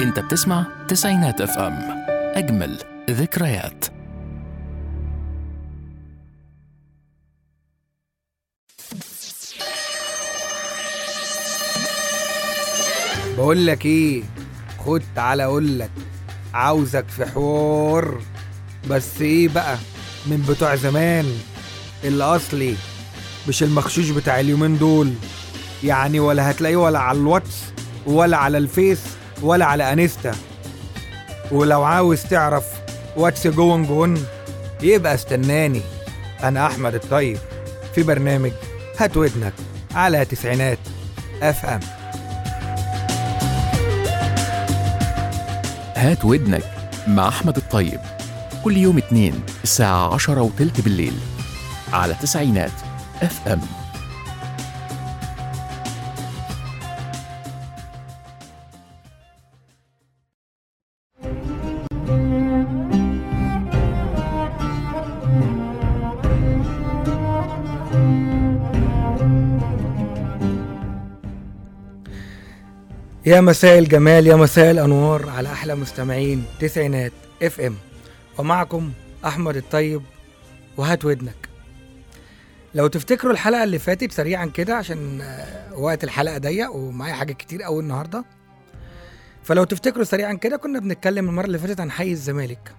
انت بتسمع تسعينات اف ام اجمل ذكريات بقول لك ايه خد تعالى اقول لك عاوزك في حوار بس ايه بقى من بتوع زمان الاصلي مش المخشوش بتاع اليومين دول يعني ولا هتلاقيه ولا على الواتس ولا على الفيس ولا على انستا ولو عاوز تعرف واتس جون جون يبقى استناني انا احمد الطيب في برنامج هات ودنك على تسعينات اف ام هات ودنك مع احمد الطيب كل يوم اتنين الساعة عشرة وتلت بالليل على تسعينات اف ام يا مساء الجمال يا مساء الانوار على احلى مستمعين تسعينات اف ام ومعكم احمد الطيب وهات ودنك لو تفتكروا الحلقه اللي فاتت سريعا كده عشان آه، وقت الحلقه ضيق ومعايا حاجات كتير قوي النهارده فلو تفتكروا سريعا كده كنا بنتكلم المره اللي فاتت عن حي الزمالك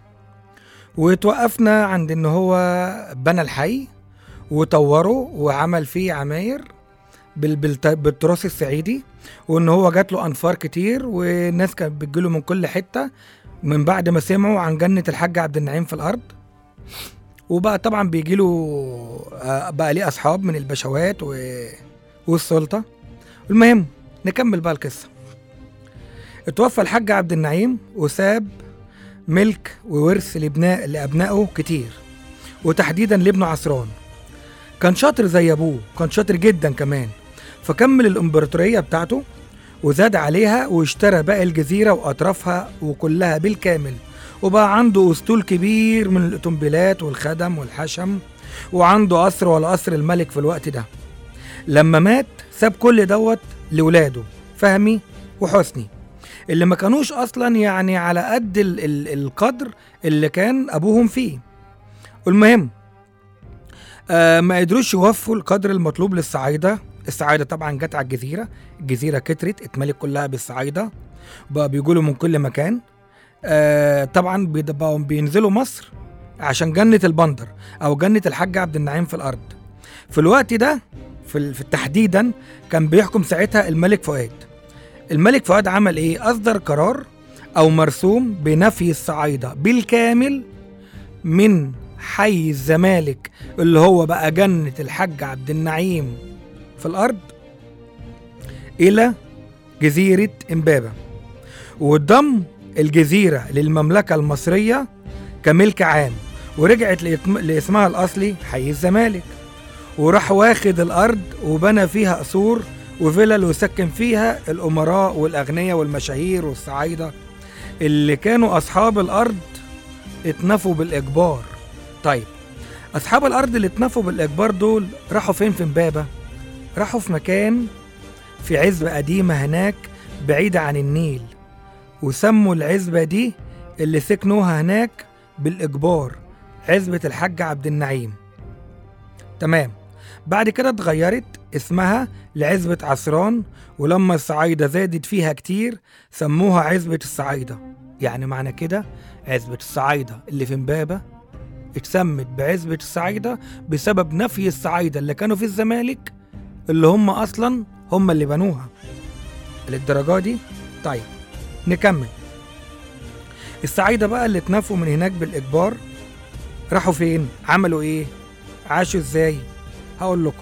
وتوقفنا عند ان هو بنى الحي وطوره وعمل فيه عماير بال- بالت- بالتراث الصعيدي وان هو جات له انفار كتير والناس كانت بتجيله من كل حته من بعد ما سمعوا عن جنه الحاج عبد النعيم في الارض وبقى طبعا بيجي له بقى ليه اصحاب من البشوات و... والسلطه المهم نكمل بقى القصه اتوفى الحاج عبد النعيم وساب ملك وورث لابناء لابنائه كتير وتحديدا لابنه عصران كان شاطر زي ابوه كان شاطر جدا كمان فكمل الامبراطوريه بتاعته وزاد عليها واشترى باقي الجزيره واطرافها وكلها بالكامل وبقى عنده اسطول كبير من الاوتومبيلات والخدم والحشم وعنده قصر ولا قصر الملك في الوقت ده لما مات ساب كل دوت لولاده فهمي وحسني اللي ما كانوش اصلا يعني على قد ال ال القدر اللي كان ابوهم فيه والمهم آه ما قدروش يوفوا القدر المطلوب للصعايدة الصعايدة طبعا جت على الجزيرة الجزيرة كترت اتملت كلها بالصعايدة بقى بيقولوا من كل مكان آه طبعا بيد- بقوا بينزلوا مصر عشان جنة البندر أو جنة الحاج عبد النعيم في الأرض في الوقت ده في, ال- في تحديدا كان بيحكم ساعتها الملك فؤاد الملك فؤاد عمل ايه أصدر قرار أو مرسوم بنفي الصعايدة بالكامل من حي الزمالك اللي هو بقى جنة الحاج عبد النعيم في الأرض إلى جزيرة إمبابة وضم الجزيرة للمملكة المصرية كملك عام ورجعت لإتم- لاسمها الأصلي حي الزمالك وراح واخد الأرض وبنى فيها قصور وفلل وسكن فيها الأمراء والأغنياء والمشاهير والصعايدة اللي كانوا أصحاب الأرض اتنفوا بالإجبار طيب أصحاب الأرض اللي اتنفوا بالإجبار دول راحوا فين في إمبابة؟ راحوا في مكان في عزبة قديمة هناك بعيدة عن النيل وسموا العزبة دي اللي سكنوها هناك بالإجبار عزبة الحاج عبد النعيم تمام بعد كده اتغيرت اسمها لعزبة عصران ولما الصعايدة زادت فيها كتير سموها عزبة الصعايدة يعني معنى كده عزبة الصعايدة اللي في امبابة اتسمت بعزبة الصعايدة بسبب نفي الصعايدة اللي كانوا في الزمالك اللي هم أصلا هم اللي بنوها للدرجة دي طيب نكمل الصعايدة بقى اللي اتنفوا من هناك بالإجبار راحوا فين عملوا ايه عاشوا ازاي هقول لكم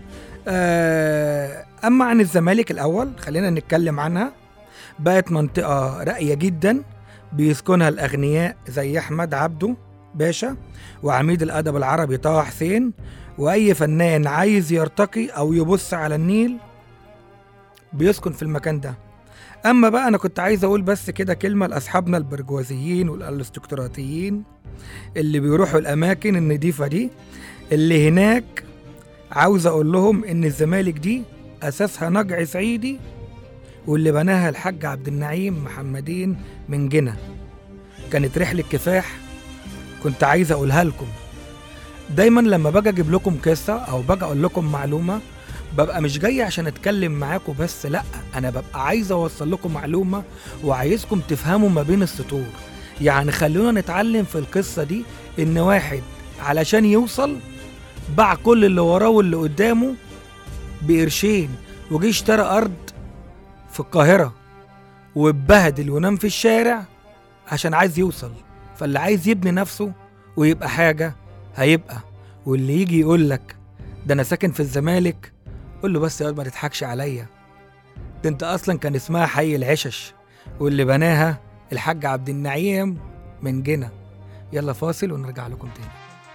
آه اما عن الزمالك الاول خلينا نتكلم عنها بقت منطقة راقية جدا بيسكنها الأغنياء زي أحمد عبده باشا وعميد الأدب العربي طه حسين وأي فنان عايز يرتقي أو يبص على النيل بيسكن في المكان ده أما بقى أنا كنت عايز أقول بس كده كلمة لأصحابنا البرجوازيين والأرستقراطيين اللي بيروحوا الأماكن النضيفة دي اللي هناك عاوز أقول لهم إن الزمالك دي أساسها نجع صعيدي واللي بناها الحاج عبد النعيم محمدين من جنة كانت رحلة كفاح كنت عايز أقولها لكم دايما لما باجي أجيب لكم قصة أو باجي أقول لكم معلومة ببقى مش جاي عشان أتكلم معاكم بس لأ أنا ببقى عايز أوصل لكم معلومة وعايزكم تفهموا ما بين السطور يعني خلونا نتعلم في القصة دي إن واحد علشان يوصل باع كل اللي وراه واللي قدامه بقرشين وجي اشترى أرض في القاهرة واتبهدل ونام في الشارع عشان عايز يوصل فاللي عايز يبني نفسه ويبقى حاجة هيبقى واللي يجي يقول لك ده أنا ساكن في الزمالك قول له بس يا واد ما تضحكش عليا ده انت أصلا كان اسمها حي العشش واللي بناها الحاج عبد النعيم من جنة يلا فاصل ونرجع لكم تاني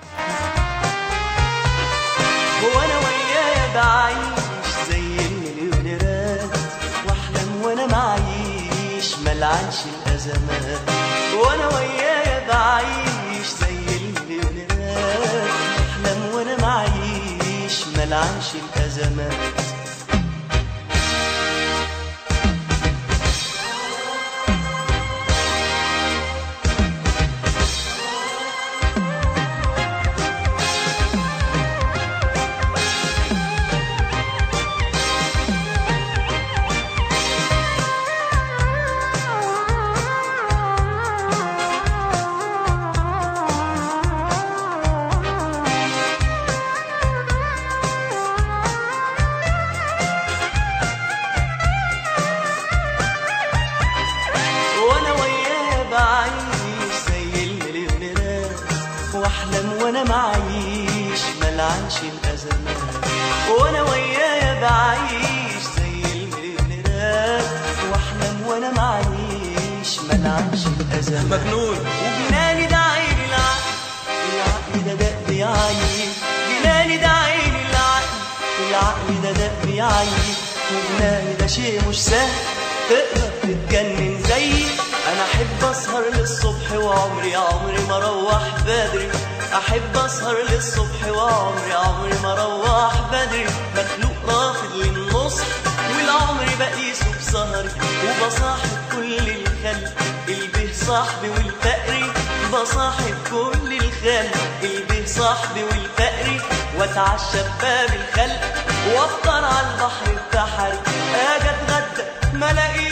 وانا وياه بعيش زي المليونيرات واحلم وانا معيش ملعنش الازمات وانا وياه بعيش زي المليونيرات واحلم وانا معيش ملعنش الازمات وانا وياه بعيش زي المليونيرات واحلم وانا معيش ملعنش الازمات وانا وياه بعيش زي المليونيرات واحلم وانا معيش ملعنش الازمات مجنون وجناني ده عين العقل العقل ده دق يعيب جناني ده عين العقل العقل ده دق يعيب وجناني ده شيء مش سهل تقدر تتجنن زيي انا احب اسهر للصبح وعمري عمري ما اروح بدري احب اسهر للصبح وعمري عمري ما اروح بدري مخلوق رافض للنص والعمر بقيسه بسهري وبصاحب كل الخلق البه صاحبي والفقري بصاحب كل الخلق البه صاحبي والفقري واتعشى بباب الخلق وافطر على البحر البحري اجي اتغدى ما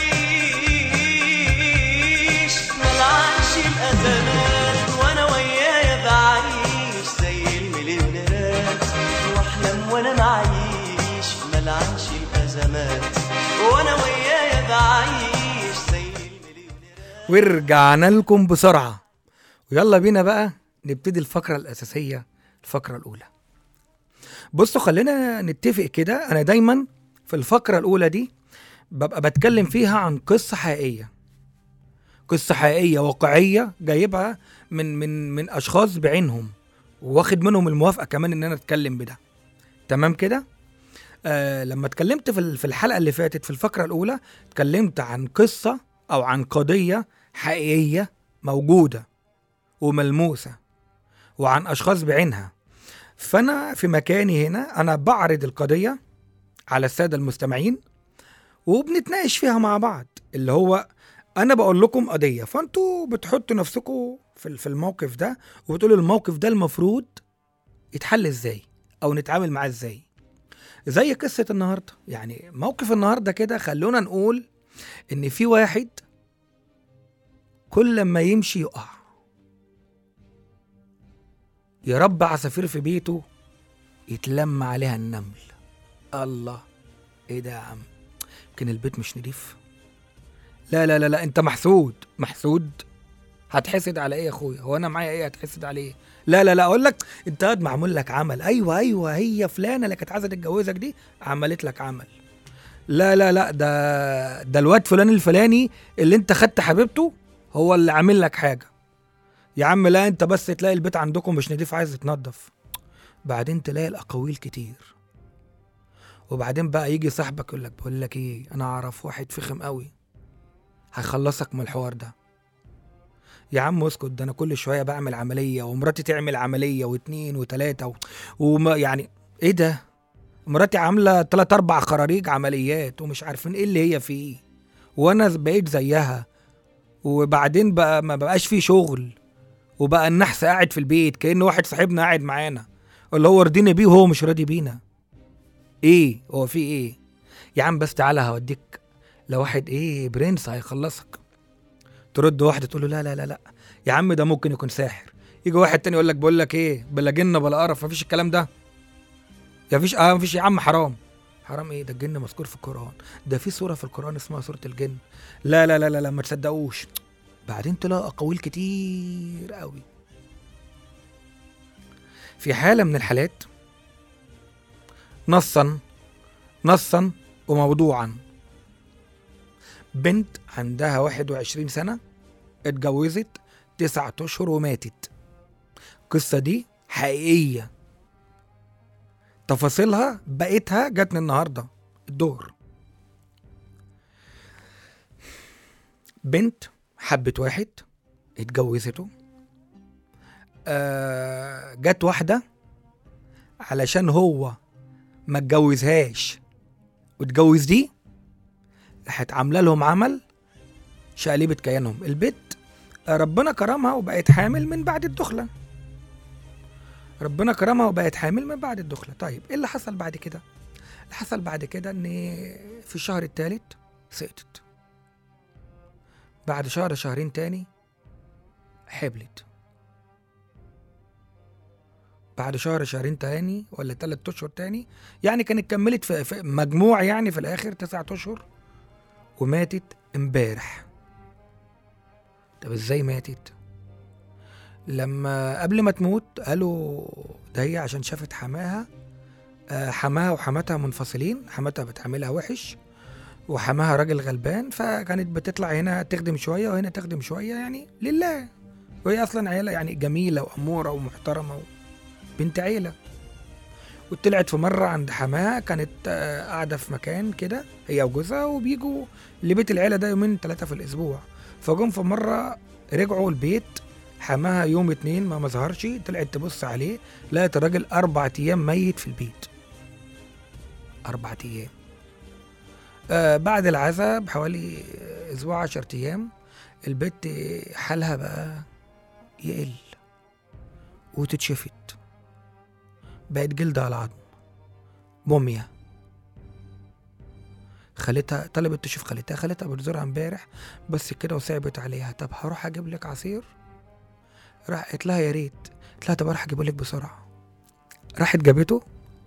الاقيش ملعنش الازمات وانا ويايا بعيش زي المليونيرات واحلم وانا معيش ملعنش الازمات وانا ويايا بعيش زي المليونيرات ورجعنا لكم بسرعة ويلا بينا بقى نبتدي الفقرة الأساسية الفقرة الأولى بصوا خلينا نتفق كده أنا دايما في الفقرة الأولى دي ببقى بتكلم فيها عن قصة حقيقية قصة حقيقية واقعية جايبها من من من أشخاص بعينهم واخد منهم الموافقة كمان إن أنا أتكلم بده تمام كده آه لما اتكلمت في ال- في الحلقة اللي فاتت في الفقرة الأولى اتكلمت عن قصة أو عن قضية حقيقية موجودة وملموسة وعن أشخاص بعينها فأنا في مكاني هنا أنا بعرض القضية على السادة المستمعين وبنتناقش فيها مع بعض اللي هو أنا بقول لكم قضية فأنتوا بتحطوا نفسكم في ال- في الموقف ده وبتقولوا الموقف ده المفروض يتحل إزاي أو نتعامل معاه إزاي زي قصة النهاردة يعني موقف النهاردة كده خلونا نقول إن في واحد كل ما يمشي يقع يربى عصافير في بيته يتلم عليها النمل الله ايه ده يا عم يمكن البيت مش نضيف لا لا لا لا انت محسود محسود هتحسد على ايه يا اخويا هو انا معايا ايه هتحسد عليه لا لا لا اقول لك انت قاعد معمول لك عمل ايوه ايوه هي فلانه اللي كانت عايزه تتجوزك دي عملت لك عمل لا لا لا ده ده الواد فلان الفلاني اللي انت خدت حبيبته هو اللي عامل لك حاجه يا عم لا انت بس تلاقي البيت عندكم مش نضيف عايز يتنضف بعدين تلاقي الاقاويل كتير وبعدين بقى يجي صاحبك يقول لك بقول لك ايه انا اعرف واحد فخم قوي هيخلصك من الحوار ده يا عم اسكت ده انا كل شويه بعمل عمليه ومراتي تعمل عمليه واتنين وتلاته و... وما يعني ايه ده مراتي عامله تلات اربع خراريج عمليات ومش عارفين ايه اللي هي فيه وانا بقيت زيها وبعدين بقى ما بقاش في شغل وبقى النحس قاعد في البيت كأن واحد صاحبنا قاعد معانا اللي هو رضينا بيه وهو مش راضي بينا ايه هو في ايه يا عم بس تعالى هوديك لواحد ايه برنس هيخلصك ترد واحده تقول له لا لا لا لا يا عم ده ممكن يكون ساحر يجي واحد تاني يقول لك بقول لك ايه بلا جن بلا قرف مفيش الكلام ده يا فيش اه مفيش يا عم حرام حرام ايه ده الجن مذكور في القران ده في سوره في القران اسمها سوره الجن لا لا لا لا, لا ما تصدقوش بعدين طلع اقاويل كتير قوي في حاله من الحالات نصا نصا وموضوعا بنت عندها 21 سنة اتجوزت تسعة أشهر وماتت القصة دي حقيقية تفاصيلها بقيتها جاتني النهاردة الظهر بنت حبت واحد اتجوزته آه جت واحدة علشان هو ما اتجوزهاش واتجوز دي راحت عامله لهم عمل شقلبة كيانهم البت ربنا كرمها وبقت حامل من بعد الدخلة ربنا كرمها وبقت حامل من بعد الدخلة طيب ايه اللي حصل بعد كده اللي حصل بعد كده ان في الشهر الثالث سقطت بعد شهر شهرين تاني حبلت بعد شهر شهرين تاني ولا تلات اشهر تاني يعني كانت كملت في, في مجموع يعني في الاخر تسعة اشهر وماتت امبارح طب ازاي ماتت لما قبل ما تموت قالوا ده هي عشان شافت حماها آه، حماها وحماتها منفصلين حماتها بتعاملها وحش وحماها راجل غلبان فكانت بتطلع هنا تخدم شويه وهنا تخدم شويه يعني لله وهي اصلا عيله يعني جميله واموره ومحترمه بنت عيله وطلعت في مره عند حماها كانت آه، قاعده في مكان كده هي وجوزها وبيجوا لبيت العيله ده يومين ثلاثه في الاسبوع فجم في مره رجعوا البيت حماها يوم اتنين ما مظهرش طلعت تبص عليه لقت الراجل اربع ايام ميت في البيت اربع ايام آه بعد العزاء بحوالي اسبوع عشر ايام البت حالها بقى يقل وتتشفت بقت جلد على عظم موميا خالتها طلبت تشوف خالتها خالتها بتزورها امبارح بس كده وصعبت عليها طب هروح اجيب لك عصير راح قالت لها يا ريت قالت لها طب اروح اجيبه لك بسرعه راحت جابته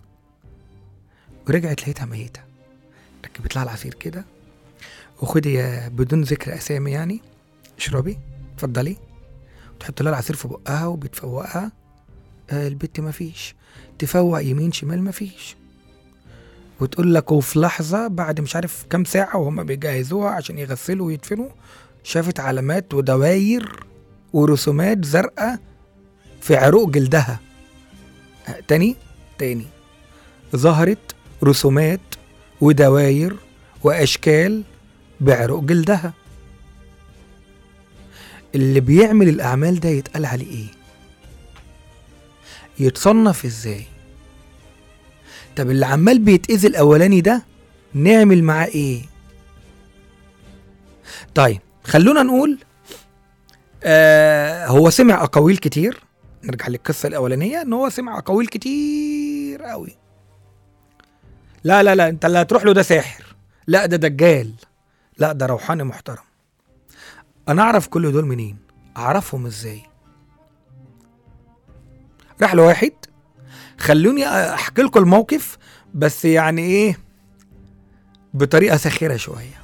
ورجعت لقيتها ميته ركبت لها العصير كده وخدي يا بدون ذكر اسامي يعني اشربي اتفضلي تحط لها العصير في بقها وبتفوقها آه البت مفيش تفوق يمين شمال مفيش وتقول لك وفي لحظة بعد مش عارف كام ساعة وهم بيجهزوها عشان يغسلوا ويدفنوا شافت علامات ودواير ورسومات زرقاء في عروق جلدها آه، تاني تاني ظهرت رسومات ودواير وأشكال بعروق جلدها اللي بيعمل الأعمال ده يتقال عليه إيه؟ يتصنف إزاي؟ طب اللي عمال بيتأذي الأولاني ده نعمل معاه إيه؟ طيب خلونا نقول آه هو سمع أقاويل كتير نرجع للقصة الأولانية إن هو سمع أقاويل كتير قوي لا لا لا أنت اللي هتروح له ده ساحر لا ده دجال لا ده روحاني محترم أنا أعرف كل دول منين؟ أعرفهم إزاي؟ راح لواحد خلوني احكي لكم الموقف بس يعني ايه بطريقه ساخره شويه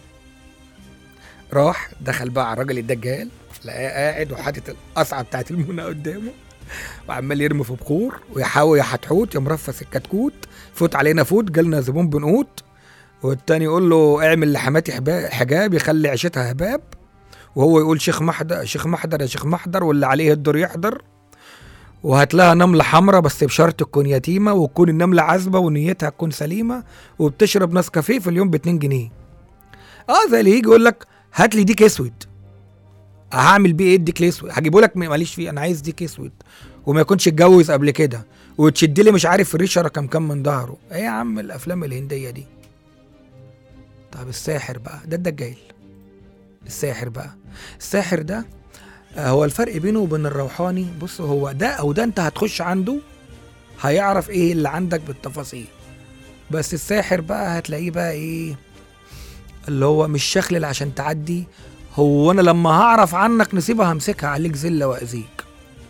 راح دخل بقى على الراجل الدجال لقاه قاعد وحاطط القصعه بتاعت المنى قدامه وعمال يرمي في بخور ويحاول يا حتحوت يا مرفس الكتكوت فوت علينا فوت جالنا زبون بنقوت والتاني يقول له اعمل لحماتي حبا- حجاب يخلي عيشتها هباب وهو يقول شيخ محضر شيخ محضر يا شيخ محضر واللي عليه الدور يحضر وهات لها نملة حمراء بس بشرط تكون يتيمة وتكون النملة عذبة ونيتها تكون سليمة وبتشرب نسكافيه في اليوم ب 2 جنيه. اه زي اللي يجي يقول لك هات لي ديك اسود. هعمل بيه ايه الديك الاسود؟ هجيبه لك ماليش فيه انا عايز ديك اسود وما يكونش اتجوز قبل كده وتشد لي مش عارف الريشه رقم كام من ظهره. ايه يا عم الافلام الهنديه دي؟ طب الساحر بقى ده الدجال الساحر بقى الساحر ده آه، هو الفرق بينه وبين الروحاني بص هو ده او ده انت هتخش عنده هيعرف ايه اللي عندك بالتفاصيل بس الساحر بقى هتلاقيه بقى ايه اللي هو مش شخلل عشان تعدي هو انا لما هعرف عنك نصيبة همسكها عليك زلة واذيك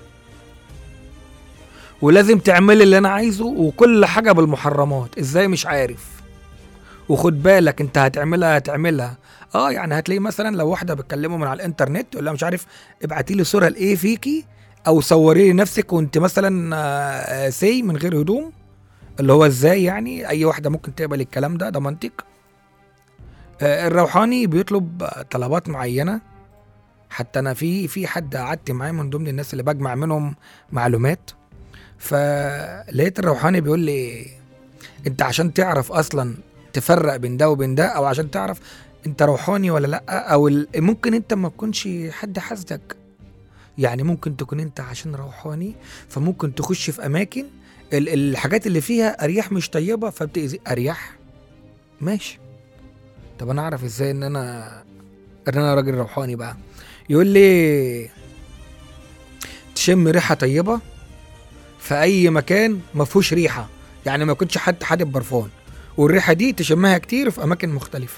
ولازم تعمل اللي انا عايزه وكل حاجة بالمحرمات ازاي مش عارف وخد بالك انت هتعملها هتعملها اه يعني هتلاقي مثلا لو واحده بتكلمه من على الانترنت يقول لها مش عارف ابعتي لي صوره لايه فيكي او صوري لي نفسك وانت مثلا آه، آه، سي من غير هدوم اللي هو ازاي يعني اي واحده ممكن تقبل الكلام ده ده منطق آه، الروحاني بيطلب آه، طلبات معينه حتى انا في في حد قعدت معاه من ضمن الناس اللي بجمع منهم معلومات فلقيت الروحاني بيقول لي انت عشان تعرف اصلا تفرق بين ده وبين ده او عشان تعرف انت روحاني ولا لا او ال- ممكن انت ما تكونش حد حاسدك يعني ممكن تكون انت عشان روحاني فممكن تخش في اماكن ال- الحاجات اللي فيها ارياح مش طيبه فبتاذي ارياح ماشي طب انا اعرف ازاي ان انا ان انا راجل روحاني بقى يقول لي تشم ريحه طيبه في اي مكان ما فيهوش ريحه يعني ما يكونش حد حادب برفان والريحه دي تشمها كتير في اماكن مختلفه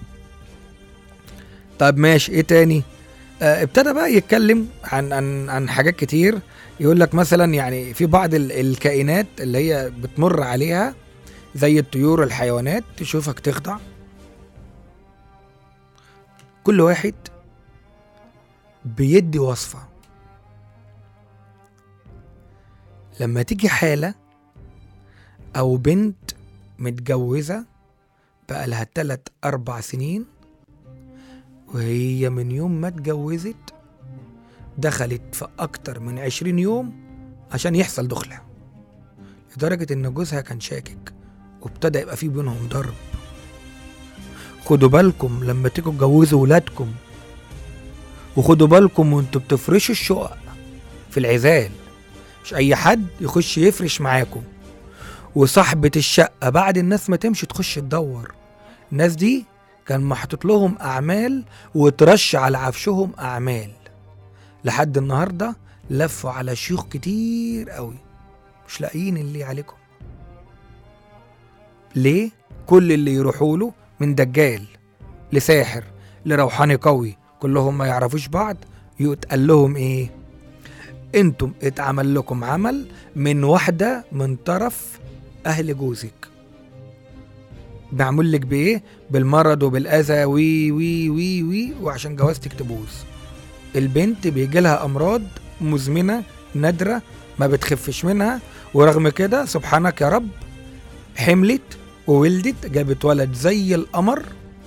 طب ماشي ايه تاني آه ابتدى بقى يتكلم عن عن عن حاجات كتير يقول لك مثلا يعني في بعض ال- الكائنات اللي هي بتمر عليها زي الطيور الحيوانات تشوفك تخضع كل واحد بيدي وصفة لما تيجي حالة أو بنت متجوزة بقى لها تلات أربع سنين وهي من يوم ما اتجوزت دخلت في أكتر من عشرين يوم عشان يحصل دخلة لدرجة إن جوزها كان شاكك وابتدى يبقى في بينهم ضرب خدوا بالكم لما تيجوا تجوزوا ولادكم وخدوا بالكم وانتوا بتفرشوا الشقق في العزال مش أي حد يخش يفرش معاكم وصاحبة الشقة بعد الناس ما تمشي تخش تدور الناس دي كان محطوط لهم أعمال وترش على عفشهم أعمال لحد النهاردة لفوا على شيوخ كتير قوي مش لاقيين اللي عليكم ليه؟ كل اللي يروحوا له من دجال لساحر لروحاني قوي كلهم ما يعرفوش بعض يتقال لهم ايه؟ انتم اتعمل لكم عمل من واحدة من طرف اهل جوزك معمول لك بايه بالمرض وبالاذى وي وي وي وي وعشان جوازتك تبوظ البنت بيجي لها امراض مزمنه نادره ما بتخفش منها ورغم كده سبحانك يا رب حملت وولدت جابت ولد زي القمر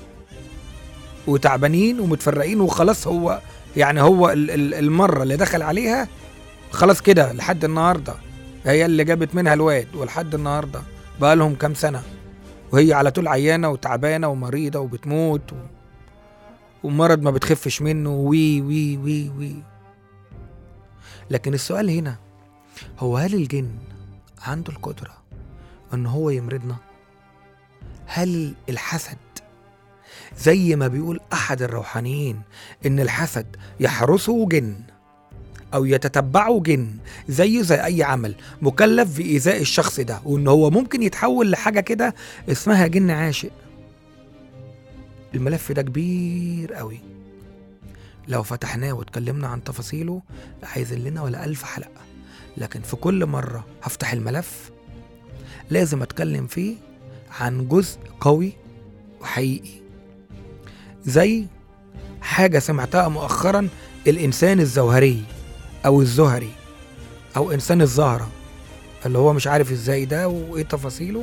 وتعبانين ومتفرقين وخلاص هو يعني هو ال- ال- المره اللي دخل عليها خلاص كده لحد النهارده هي اللي جابت منها الواد ولحد النهارده بقى لهم كام سنه وهي على طول عيانه وتعبانه ومريضه وبتموت و... ومرض ما بتخفش منه وي وي وي وي لكن السؤال هنا هو هل الجن عنده القدرة ان هو يمرضنا هل الحسد زي ما بيقول احد الروحانيين ان الحسد يحرسه جن او يتتبعه جن زيه زي اي عمل مكلف بايذاء الشخص ده وان هو ممكن يتحول لحاجه كده اسمها جن عاشق الملف ده كبير قوي لو فتحناه واتكلمنا عن تفاصيله عايزين لنا ولا ألف حلقة لكن في كل مرة هفتح الملف لازم أتكلم فيه عن جزء قوي وحقيقي زي حاجة سمعتها مؤخرا الإنسان الزوهري أو الزهري أو إنسان الزهرة اللي هو مش عارف إزاي ده وإيه تفاصيله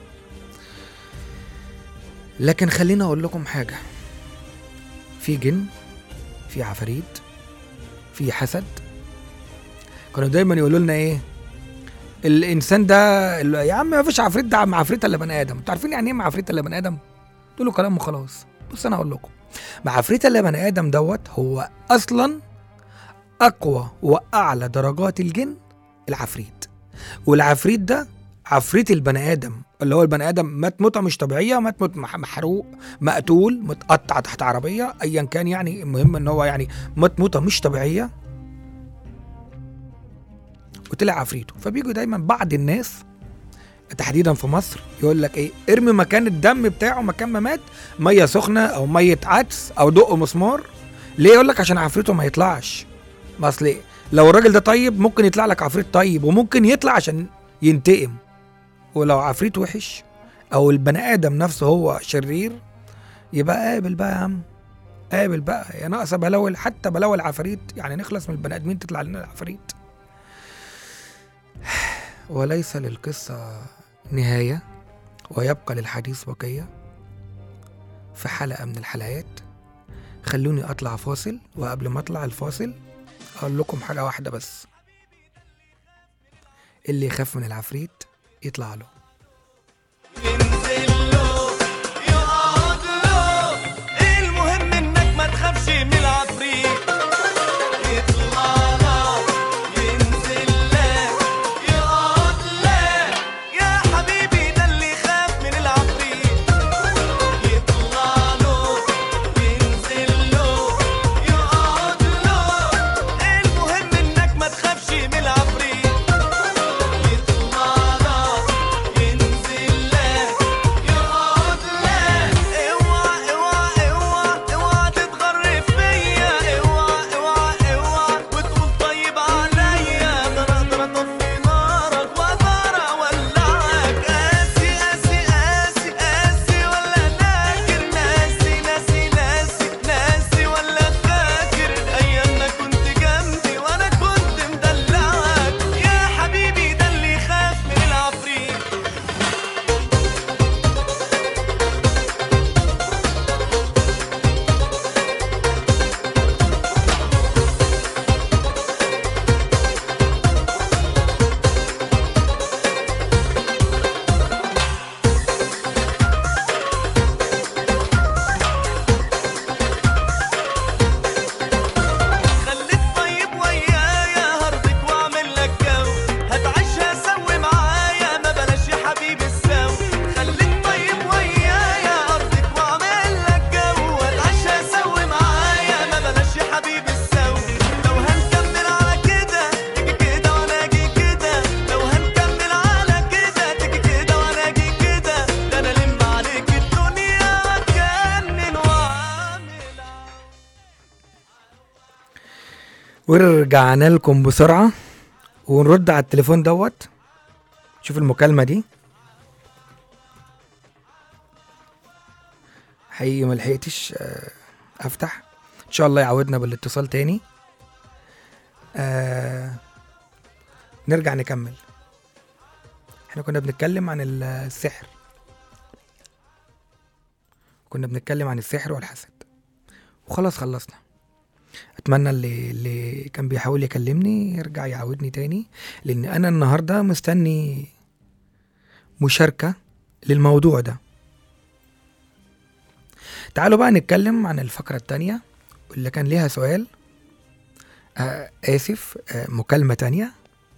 لكن خليني أقول لكم حاجة في جن في عفاريت في حسد كانوا دايما يقولوا لنا ايه الانسان ده ال- يا عم ما فيش عفريت ده عم عفريت الا بني ادم انتوا عارفين يعني ايه عفريت الا بني ادم تقولوا كلام وخلاص بص انا هقول لكم مع عفريت الا بني ادم دوت هو اصلا اقوى واعلى درجات الجن العفريت والعفريت ده عفريت البني ادم اللي هو البني ادم مات موته مش طبيعيه مات موت مح- محروق مقتول متقطع تحت عربيه ايا كان يعني المهم ان هو يعني مات موته مش طبيعيه وطلع عفريته فبيجوا دايما بعض الناس تحديدا في مصر يقول لك ايه ارمي مكان الدم بتاعه مكان ما مات ميه سخنه او ميه عدس او دق مسمار ليه يقول لك عشان عفريته ما يطلعش ما اصل إيه؟ لو الراجل ده طيب ممكن يطلع لك عفريت طيب وممكن يطلع عشان ينتقم ولو عفريت وحش او البني ادم نفسه هو شرير يبقى قابل بقى يا عم قابل بقى يا ناقصه بلاوي حتى بلاوي العفاريت يعني نخلص من البني ادمين تطلع لنا العفاريت وليس للقصه نهايه ويبقى للحديث بقيه في حلقه من الحلقات خلوني اطلع فاصل وقبل ما اطلع الفاصل اقول لكم حاجه واحده بس اللي يخاف من العفريت يطلع له ينزل له يقعد له المهم انك ما تخافش من العفريت يطلع لك ينزل لك يقعد لك يا حبيبي ده اللي يخاف من العفريت يطلع له ينزل له يقعد له المهم انك ما تخافش من العفريت يطلع لك ينزل لك يقعد لك اوعى اوعى اوعى اوعى تتغر فيا اوعى اوعى اوعى وتقول طيب عليا ده انا اقدر اطفي نارك واقدر اولعك قاسي قاسي قاسي قاسي ولا ناكر ناسي ناسي ناسي ناسي ولا فاكر ايام ما كنت جنبي وانا كنت مدلعك يا حبيبي ده اللي يخاف من العفريت خليك طيب ويايا هرضيك واعمل لك جو هتعيشها سوي معايا ما بلاش يا حبيبي السو خليك طيب ويايا هرضيك واعمل لك جو هتعيشها سوي معايا ما بلاش يا حبيبي السو لو هنكمل على كده تيجي كده وانا اجي كده لو هنكمل على كده تيجي كده وانا اجي كده ده انا لم عليك الدنيا واتجنن واعمل ورجعنا لكم بسرعة ونرد على التليفون دوت شوف المكالمة دي حقيقي ما لحقتش آه، افتح ان شاء الله يعودنا بالاتصال تاني آه نرجع نكمل احنا كنا بنتكلم عن ال- السحر كنا بنتكلم عن السحر والحسد وخلاص خلصنا اتمنى اللي اللي كان بيحاول يكلمني يرجع يعودني تاني لان انا النهارده مستني مشاركه للموضوع ده تعالوا بقى نتكلم عن الفقره التانية واللي كان ليها سؤال آه اسف آه مكالمه تانية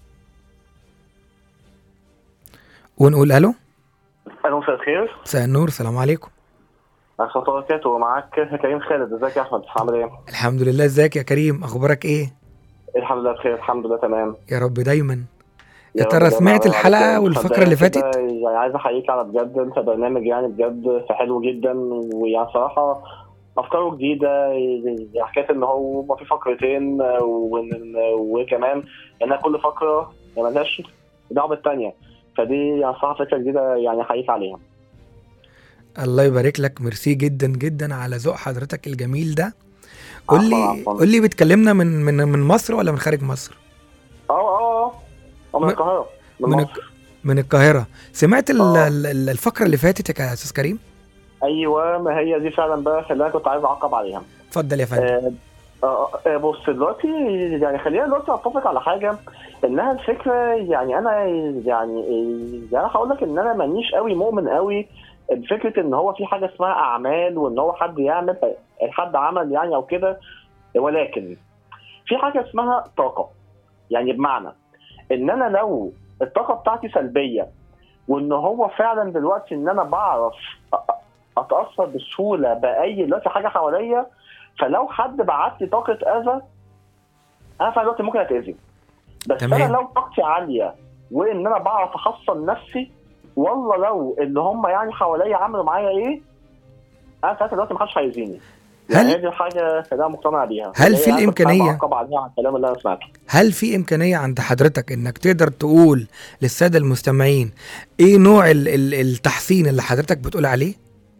ونقول الو الو مساء الخير مساء النور السلام عليكم ورحمة الله وبركاته ومعاك كريم خالد ازيك يا احمد عامل ايه؟ الحمد لله ازيك يا كريم اخبارك ايه الحمد لله بخير الحمد لله تمام يا رب دايما يا رب ترى دايما سمعت على الحلقه خير. والفقره اللي مبدئياً فاتت كده يعني عايز احييك على بجد انت برنامج يعني بجد حلو جدا ويعني صراحة افكاره جديدة يعني حكاية ان هو في فقرتين وإن- وكمان انها كل فقرة يعني ملهاش دعوة بالتانية فدي يعني صراحة فكرة جديدة يعني احييك عليها الله يبارك لك ميرسي جدا جدا على ذوق حضرتك الجميل ده قول عفواً، لي عفواً. قول لي بتكلمنا من من من مصر ولا من خارج مصر اه اه اه آه، من من- القاهرة من من مصر الك- من القاهره سمعت ال- آه. ال- ال- الفقره اللي فاتت يا استاذ كريم ايوه ما هي دي فعلا بقى اللي انا كنت عايز اعقب عليها اتفضل يا فندم آه، آه، آه، بص دلوقتي يعني خلينا دلوقتي نتفق على حاجه انها الفكره يعني انا يعني يعني انا هقول لك ان انا مانيش قوي مؤمن قوي بفكره ان هو في حاجه اسمها اعمال وان هو حد يعمل حد عمل يعني او كده ولكن في حاجه اسمها طاقه يعني بمعنى ان انا لو الطاقه بتاعتي سلبيه وان هو فعلا دلوقتي ان انا بعرف أ- أ- اتاثر بسهوله باي دلوقتي حاجه حواليا فلو حد بعت لي طاقه اذى انا فعلا دلوقتي ممكن اتاذي بس تمام. انا لو طاقتي عاليه وان انا بعرف احصن نفسي والله لو اللي هم يعني حواليا عملوا معايا ايه انا ساعتها دلوقتي محدش هيأذيني هل- يعني هي دي الحاجه اللي انا مقتنع بيها هل اللي في هي أنا كنت الإمكانية- بعقب عليها على الكلام اللي انا سمعته هل في إمكانية عند حضرتك إنك تقدر تقول للسادة المستمعين إيه نوع ال- ال- التحسين اللي حضرتك بتقول عليه؟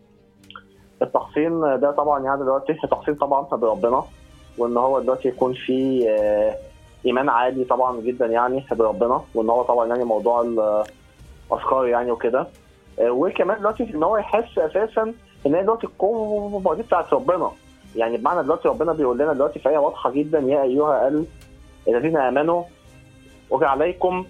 التحصين ده طبعا يعني دلوقتي التحصين طبعا بربنا وان هو دلوقتي يكون في آه، ايمان عالي طبعا جدا يعني بربنا وان هو طبعا يعني موضوع الافكار يعني وكده آه، وكمان دلوقتي ان هو يحس اساسا ان هي دلوقتي القوه دي بتاعت ربنا يعني بمعنى دلوقتي ربنا بيقول لنا دلوقتي في ايه واضحه جدا يا ايها ال- الذين امنوا وجعل عليكم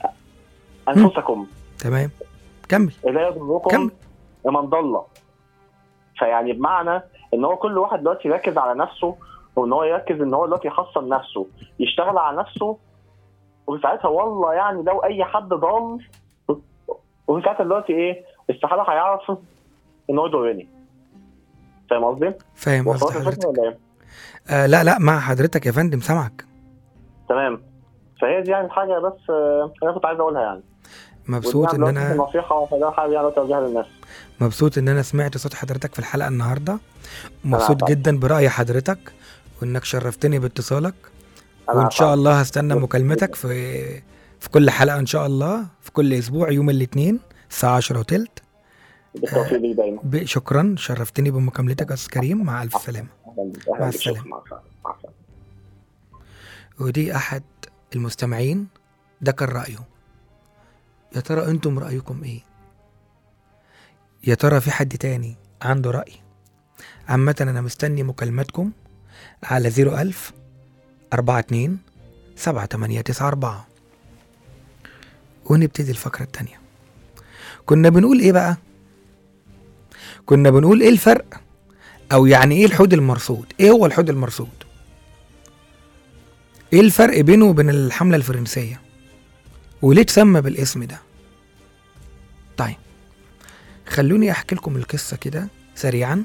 انفسكم تمام كمل لا يضركم كمل. من ضل فيعني بمعنى ان هو كل واحد دلوقتي يركز على نفسه وان هو يركز ان هو دلوقتي يحصن نفسه يشتغل على نفسه وساعتها والله يعني لو اي حد ضال وساعتها دلوقتي ايه استحاله هيعرف ان هو يضرني فاهم قصدي؟ فاهم قصد وصلت الفكره حضرتك ولا ايه؟ آه لا لا مع حضرتك يا فندم سامعك تمام فهي دي يعني الحاجه بس آه، انا كنت عايز اقولها يعني مبسوط ودي ان يعني دلوقتي انا نصيحه فده حاجه يعني توجيهها للناس مبسوط ان انا سمعت صوت حضرتك في الحلقه النهارده ومبسوط أسعد. جدا براي حضرتك وانك شرفتني باتصالك أنا وان شاء أسعد. الله هستنى مكالمتك في في كل حلقه ان شاء الله في كل اسبوع يوم الاثنين الساعه 10 وتلت بالتوفيق ليك دايما ب- شكرا شرفتني بمكالمتك يا استاذ كريم مع الف سلامه أهلاً بيك. مع أهلاً بيك. السلامة. شكراً. مع السلامه مع السلامه ودي احد المستمعين ده كان رايه يا ترى انتم رايكم ايه يا ترى في حد تاني عنده راي عامه انا مستني مكالماتكم على 01000 42 7894 ونبتدي الفقرة التانية كنا بنقول ايه بقى كنا بنقول ايه الفرق او يعني ايه الحوض المرصود ايه هو الحوض المرصود ايه الفرق بينه وبين الحملة الفرنسية وليه اتسمى بالاسم ده طيب خلوني احكي لكم القصة كده سريعا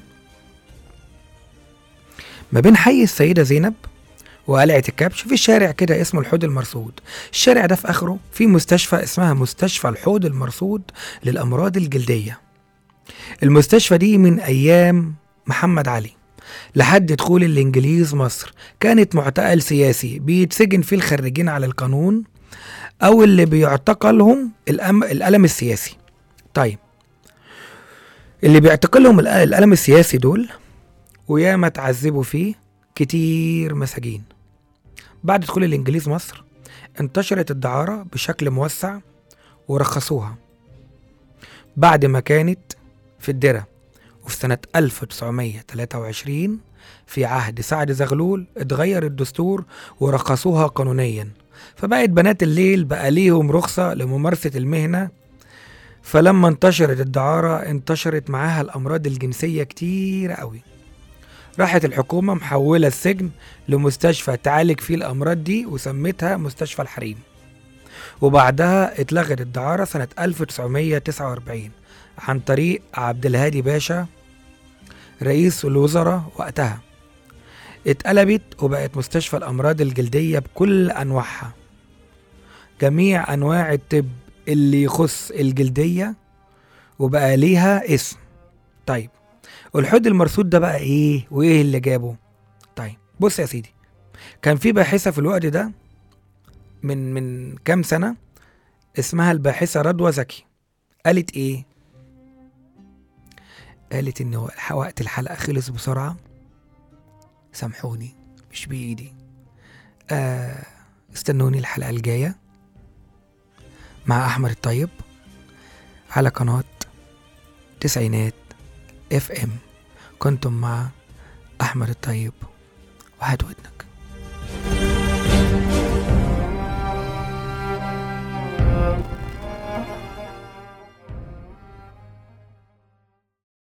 ما بين حي السيدة زينب وقلعة الكبش في شارع كده اسمه الحوض المرصود الشارع ده في آخره في مستشفى اسمها مستشفى الحوض المرصود للأمراض الجلدية المستشفى دي من أيام محمد علي لحد دخول الإنجليز مصر كانت معتقل سياسي بيتسجن فيه الخريجين على القانون أو اللي بيعتقلهم الأم... الألم السياسي طيب اللي بيعتقلهم الأ- الألم السياسي دول وياما اتعذبوا فيه كتير مساجين بعد دخول الإنجليز مصر انتشرت الدعارة بشكل موسع ورخصوها بعد ما كانت في الدرة وفي سنة 1923 في عهد سعد زغلول اتغير الدستور ورخصوها قانونيا فبقت بنات الليل بقى ليهم رخصة لممارسة المهنة فلما انتشرت الدعارة انتشرت معاها الأمراض الجنسية كتير قوي راحت الحكومة محولة السجن لمستشفى تعالج فيه الأمراض دي وسمتها مستشفى الحريم وبعدها اتلغت الدعارة سنة 1949 عن طريق عبد الهادي باشا رئيس الوزراء وقتها اتقلبت وبقت مستشفى الأمراض الجلدية بكل أنواعها جميع أنواع الطب اللي يخص الجلدية وبقى ليها اسم طيب والحوض المرصود ده بقى ايه وايه اللي جابه طيب بص يا سيدي كان في باحثة في الوقت ده من من كام سنة اسمها الباحثة رضوى زكي قالت ايه قالت ان هو الح- وقت الحلقة خلص بسرعة سامحوني مش بإيدي آه استنوني الحلقة الجاية مع أحمد الطيب على قناة تسعينات اف ام كنتم مع أحمد الطيب وهات ودنك